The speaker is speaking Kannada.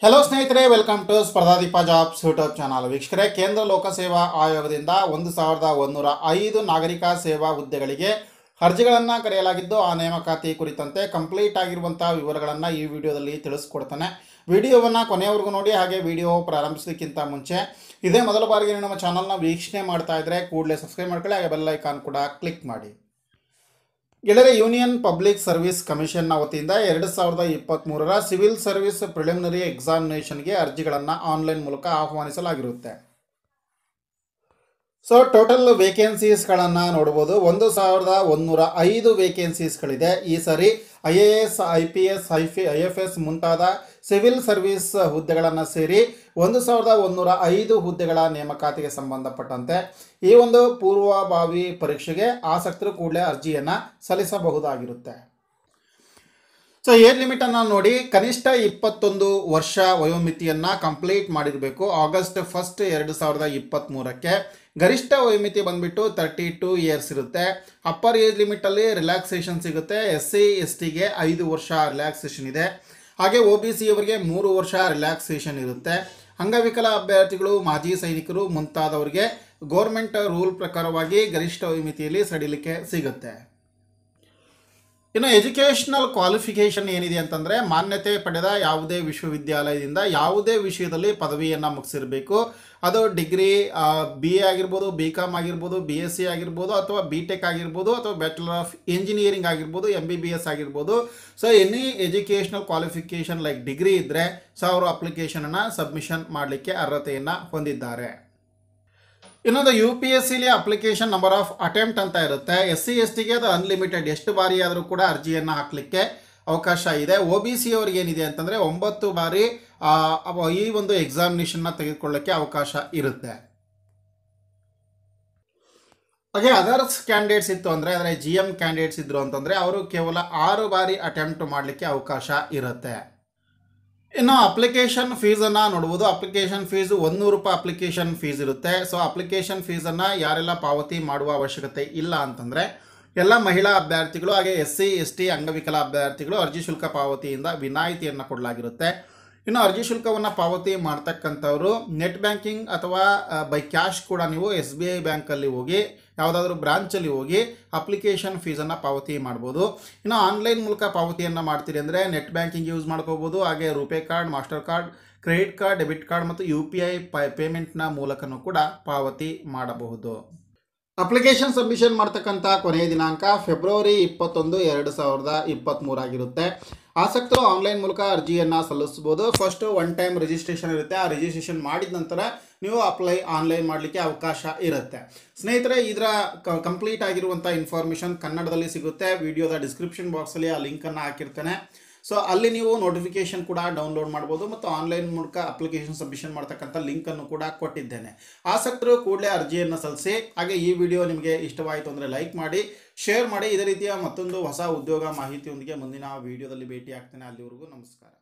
ಹೆಲೋ ಸ್ನೇಹಿತರೆ welcome to Spardhadeepa jobs YouTube channel ವೀಕ್ಷಕರೇ ಕೇಂದ್ರ ಲೋಕಸೇವಾ ಆಯೋಗದಿಂದ ಒಂದು ಸಾವಿರದ ಒಂದೂರ ಐದು ನಾಗರಿಕ ಸೇವಾ ಹುದ್ದೆಗಳಿಗೆ ಅರ್ಜಿಗಳನ್ನು ಕರೆಯಲಾಗಿದ್ದು ಆ ನೇಮಕಾತಿ ಕುರಿತಂತೆ ಕಂಪ್ಲೀಟ್ ಆಗಿರುವಂಥ ವಿವರಗಳನ್ನು ಈ ವಿಡಿಯೋದಲ್ಲಿ ತಿಳಿಸ್ಕೊಡ್ತಾನೆ ವಿಡಿಯೋವನ್ನು ಕೊನೆಯವರೆಗೂ ನೋಡಿ ಹಾಗೆ ವಿಡಿಯೋ ಪ್ರಾರಂಭಿಸೋದಕ್ಕಿಂತ ಮುಂಚೆ ಇದೇ ಮೊದಲ ಬಾರಿಗೆ ನೀವು ನಮ್ಮ ಚಾನಲ್ನ ವೀಕ್ಷಣೆ ಮಾಡ್ತಾ ಇದ್ದರೆ ಕೂಡಲೇ ಸಬ್ಸ್ಕ್ರೈಬ್ ಮಾಡ್ಕೊಳ್ಳಿ ಹಾಗೆ ಬೆಲ್ ಐಕಾನ್ ಕೂಡ ಕ್ಲಿಕ್ ಮಾಡಿ ಗೆಳೆಯರೆ ಯೂನಿಯನ್ ಪಬ್ಲಿಕ್ ಸರ್ವಿಸ್ ಕಮಿಷನ್ನ ವತಿಯಿಂದ ಎರಡು ಸಾವಿರದ ಇಪ್ಪತ್ತ್ಮೂರರ ಸಿವಿಲ್ ಸರ್ವಿಸ್ ಪ್ರಿಲಿಮಿನರಿ ಎಕ್ಸಾಮಿನೇಷನ್ಗೆ ಅರ್ಜಿಗಳನ್ನು ಆನ್ಲೈನ್ ಮೂಲಕ ಆಹ್ವಾನಿಸಲಾಗಿರುತ್ತೆ ಸೊ ಟೋಟಲ್ ವೇಕೆನ್ಸೀಸ್ಗಳನ್ನು ನೋಡ್ಬೋದು ಒಂದು ಸಾವಿರದ ಒಂದೂರ ಐದು ವೇಕೆನ್ಸೀಸ್ಗಳಿದೆ ಈ ಸರಿ I A S I P S I F I F S ಮುಂತಾದ ಸಿವಿಲ್ ಸರ್ವಿಸ್ ಹುದ್ದೆಗಳನ್ನು ಸೇರಿ ಒಂದು ಸಾವಿರದ ಒಂದೂರ ಐದು ಹುದ್ದೆಗಳ ನೇಮಕಾತಿಗೆ ಸಂಬಂಧಪಟ್ಟಂತೆ ಈ ಒಂದು ಪೂರ್ವಭಾವಿ ಪರೀಕ್ಷೆಗೆ ಆಸಕ್ತರು ಕೂಡಲೇ ಅರ್ಜಿಯನ್ನು ಸಲ್ಲಿಸಬಹುದಾಗಿರುತ್ತೆ ಸೊ ಏಜ್ ಲಿಮಿಟನ್ನು ನೋಡಿ ಕನಿಷ್ಠ ಇಪ್ಪತ್ತೊಂದು ವರ್ಷ ವಯೋಮಿತಿಯನ್ನು ಕಂಪ್ಲೀಟ್ ಮಾಡಿರಬೇಕು ಆಗಸ್ಟ್ ಫಸ್ಟ್ ಎರಡು ಸಾವಿರದ ಇಪ್ಪತ್ತ್ಮೂರಕ್ಕೆ ಗರಿಷ್ಠ ವಯೋಮಿತಿ ಬಂದುಬಿಟ್ಟು ತರ್ಟಿ ಟೂ ಇಯರ್ಸ್ ಇರುತ್ತೆ ಅಪ್ಪರ್ ಏಜ್ ಲಿಮಿಟಲ್ಲಿ ರಿಲ್ಯಾಕ್ಸೇಷನ್ ಸಿಗುತ್ತೆ ಎಸ್ ಸಿ ಎಸ್ ಟಿಗೆ ಐದು ವರ್ಷ ರಿಲ್ಯಾಕ್ಸೇಷನ್ ಇದೆ ಹಾಗೆ ಒ ಬಿ ಸಿ ಅವರಿಗೆ ಮೂರು ವರ್ಷ ರಿಲ್ಯಾಕ್ಸೇಷನ್ ಇರುತ್ತೆ ಅಂಗವಿಕಲ ಅಭ್ಯರ್ಥಿಗಳು ಮಾಜಿ ಸೈನಿಕರು ಮುಂತಾದವರಿಗೆ ಗೋರ್ಮೆಂಟ್ ರೂಲ್ ಪ್ರಕಾರವಾಗಿ ಗರಿಷ್ಠ ವಯೋಮಿತಿಯಲ್ಲಿ ಸಡಿಲಿಕೆ ಸಿಗುತ್ತೆ ಇನ್ನು ಎಜುಕೇಷನಲ್ ಕ್ವಾಲಿಫಿಕೇಷನ್ ಏನಿದೆ ಅಂತಂದರೆ ಮಾನ್ಯತೆ ಪಡೆದ ಯಾವುದೇ ವಿಶ್ವವಿದ್ಯಾಲಯದಿಂದ ಯಾವುದೇ ವಿಷಯದಲ್ಲಿ ಪದವಿಯನ್ನು ಮುಗಿಸಿರಬೇಕು ಅದು ಡಿಗ್ರಿ ಬಿ ಎ ಆಗಿರ್ಬೋದು ಬಿ ಕಾಮ್ ಆಗಿರ್ಬೋದು ಬಿ ಎಸ್ ಸಿ ಆಗಿರ್ಬೋದು ಅಥವಾ ಬಿ ಟೆಕ್ ಆಗಿರ್ಬೋದು ಅಥವಾ ಬ್ಯಾಚುಲರ್ ಆಫ್ ಇಂಜಿನಿಯರಿಂಗ್ ಆಗಿರ್ಬೋದು ಎಮ್ ಬಿ ಬಿ ಎಸ್ ಆಗಿರ್ಬೋದು so any educational qualification like degree ಇದ್ದರೆ ಸೊ ಅವರು ಅಪ್ಲಿಕೇಶನನ್ನು ಸಬ್ಮಿಷನ್ ಮಾಡಲಿಕ್ಕೆ ಅರ್ಹತೆಯನ್ನು ಹೊಂದಿದ್ದಾರೆ ಇನ್ನೊಂದು ಯು ಪಿ ಎಸ್ ಸಿಲಿ ಅಪ್ಲಿಕೇಶನ್ ನಂಬರ್ ಆಫ್ ಅಟೆಂಪ್ಟ್ ಅಂತ ಇರುತ್ತೆ ಎಸ್ ಸಿ ಎಸ್ ಟಿಗೆ ಅದು ಅನ್ಲಿಮಿಟೆಡ್ ಎಷ್ಟು ಬಾರಿ ಆದರೂ ಕೂಡ ಅರ್ಜಿಯನ್ನು ಹಾಕಲಿಕ್ಕೆ ಅವಕಾಶ ಇದೆ ಒ ಬಿ ಸಿ ಅವ್ರಿಗೆ ಏನಿದೆ ಅಂತಂದರೆ ಒಂಬತ್ತು ಬಾರಿ ಆ, ಅವ- ಈ ಒಂದು ಎಕ್ಸಾಮಿನೇಷನ್ನ ತೆಗೆದುಕೊಳ್ಳೋಕ್ಕೆ ಅವಕಾಶ ಇರುತ್ತೆ ಹಾಗೆ ಅದರ್ಸ್ ಕ್ಯಾಂಡಿಡೇಟ್ಸ್ ಇತ್ತು ಅಂದರೆ ಅಂದರೆ ಜಿ ಎಮ್ ಕ್ಯಾಂಡಿಡೇಟ್ಸ್ ಇದ್ದರು ಅಂತಂದರೆ ಅವರು ಕೇವಲ ಆರು ಬಾರಿ ಅಟೆಂಪ್ಟ್ ಮಾಡಲಿಕ್ಕೆ ಅವಕಾಶ ಇರುತ್ತೆ ಇನ್ನು ಅಪ್ಲಿಕೇಶನ್ ಫೀಸನ್ನು ನೋಡ್ಬೋದು ಅಪ್ಲಿಕೇಶನ್ ಫೀಸು ಒಂದೂರು ರೂಪಾಯಿ ಅಪ್ಲಿಕೇಶನ್ ಫೀಸ್ ಇರುತ್ತೆ ಸೊ ಅಪ್ಲಿಕೇಶನ್ ಫೀಸನ್ನು ಯಾರೆಲ್ಲ ಪಾವತಿ ಮಾಡುವ ಅವಶ್ಯಕತೆ ಇಲ್ಲ ಅಂತಂದರೆ ಎಲ್ಲ ಮಹಿಳಾ ಅಭ್ಯರ್ಥಿಗಳು ಹಾಗೆ ಎಸ್ ಸಿ ಎಸ್ ಟಿ ಅಂಗವಿಕಲ ಅಭ್ಯರ್ಥಿಗಳು ಅರ್ಜಿ ಶುಲ್ಕ ಪಾವತಿಯಿಂದ ವಿನಾಯಿತಿಯನ್ನು ಕೊಡಲಾಗಿರುತ್ತೆ ಇನ್ನು ಅರ್ಜಿ ಶುಲ್ಕವನ್ನು ಪಾವತಿ ಮಾಡ್ತಕ್ಕಂಥವ್ರು ನೆಟ್ ಬ್ಯಾಂಕಿಂಗ್ ಅಥವಾ ಬೈ ಕ್ಯಾಶ್ ಕೂಡ ನೀವು ಎಸ್ ಬಿ ಐ ಬ್ಯಾಂಕಲ್ಲಿ ಹೋಗಿ ಯಾವುದಾದ್ರೂ ಬ್ರಾಂಚಲ್ಲಿ ಹೋಗಿ ಅಪ್ಲಿಕೇಶನ್ ಫೀಸನ್ನು ಪಾವತಿ ಮಾಡ್ಬೋದು ಇನ್ನು ಆನ್ಲೈನ್ ಮೂಲಕ ಪಾವತಿಯನ್ನು ಮಾಡ್ತೀರಿ ಅಂದರೆ ನೆಟ್ ಬ್ಯಾಂಕಿಂಗ್ ಯೂಸ್ ಮಾಡ್ಕೋಬೋದು ಹಾಗೆ RuPay card Mastercard credit card debit card ಮತ್ತು ಯು ಪಿ ಐ ಪೇಮೆಂಟ್ನ ಮೂಲಕನೂ ಕೂಡ ಪಾವತಿ ಮಾಡಬಹುದು ಅಪ್ಲಿಕೇಶನ್ ಸಬ್ಮಿಷನ್ ಮಾಡ್ತಕ್ಕಂಥ ಕೊನೆಯ ದಿನಾಂಕ ಫೆಬ್ರವರಿ ಇಪ್ಪತ್ತೊಂದು ಎರಡು ಸಾವಿರದ ಇಪ್ಪತ್ತ್ಮೂರಾಗಿರುತ್ತೆ ಆಸಕ್ತರು ಆನ್ಲೈನ್ ಮೂಲಕ ಅರ್ಜಿಯನ್ನು ಸಲ್ಲಿಸ್ಬೋದು ಫಸ್ಟು ಒನ್ ಟೈಮ್ ರಿಜಿಸ್ಟ್ರೇಷನ್ ಇರುತ್ತೆ ಆ ರಿಜಿಸ್ಟ್ರೇಷನ್ ಮಾಡಿದ ನಂತರ ನೀವು ಅಪ್ಲೈ ಆನ್ಲೈನ್ ಮಾಡಲಿಕ್ಕೆ ಅವಕಾಶ ಇರುತ್ತೆ ಸ್ನೇಹಿತರೆ ಇದರ ಕಂಪ್ಲೀಟ್ ಆಗಿರುವಂಥ ಇನ್ಫಾರ್ಮೇಷನ್ ಕನ್ನಡದಲ್ಲಿ ಸಿಗುತ್ತೆ ವಿಡಿಯೋದ ಡಿಸ್ಕ್ರಿಪ್ಷನ್ ಬಾಕ್ಸಲ್ಲಿ ಆ ಲಿಂಕನ್ನು ಹಾಕಿರ್ತೇನೆ ಸೊ ಅಲ್ಲಿ ನೀವು ನೋಟಿಫಿಕೇಶನ್ ಕೂಡ ಡೌನ್ಲೋಡ್ ಮಾಡ್ಬೋದು ಮತ್ತು ಆನ್ಲೈನ್ ಮೂಲಕ ಅಪ್ಲಿಕೇಶನ್ ಸಬ್ಮಿಷನ್ ಮಾಡ್ತಕ್ಕಂಥ ಲಿಂಕನ್ನು ಕೂಡ ಕೊಟ್ಟಿದ್ದೇನೆ ಆಸಕ್ತರು ಕೂಡಲೇ ಅರ್ಜಿಯನ್ನು ಸಲ್ಲಿಸಿ ಹಾಗೆ ಈ ವಿಡಿಯೋ ನಿಮಗೆ ಇಷ್ಟವಾಯಿತು ಅಂದರೆ ಲೈಕ್ ಮಾಡಿ ಶೇರ್ ಮಾಡಿ ಇದೇ ರೀತಿಯ ಮತ್ತೊಂದು ಹೊಸ ಉದ್ಯೋಗ ಮಾಹಿತಿಯೊಂದಿಗೆ ಮುಂದಿನ ವಿಡಿಯೋದಲ್ಲಿ ಭೇಟಿ ಆಗ್ತೇನೆ ಅಲ್ಲಿವರೆಗೂ ನಮಸ್ಕಾರ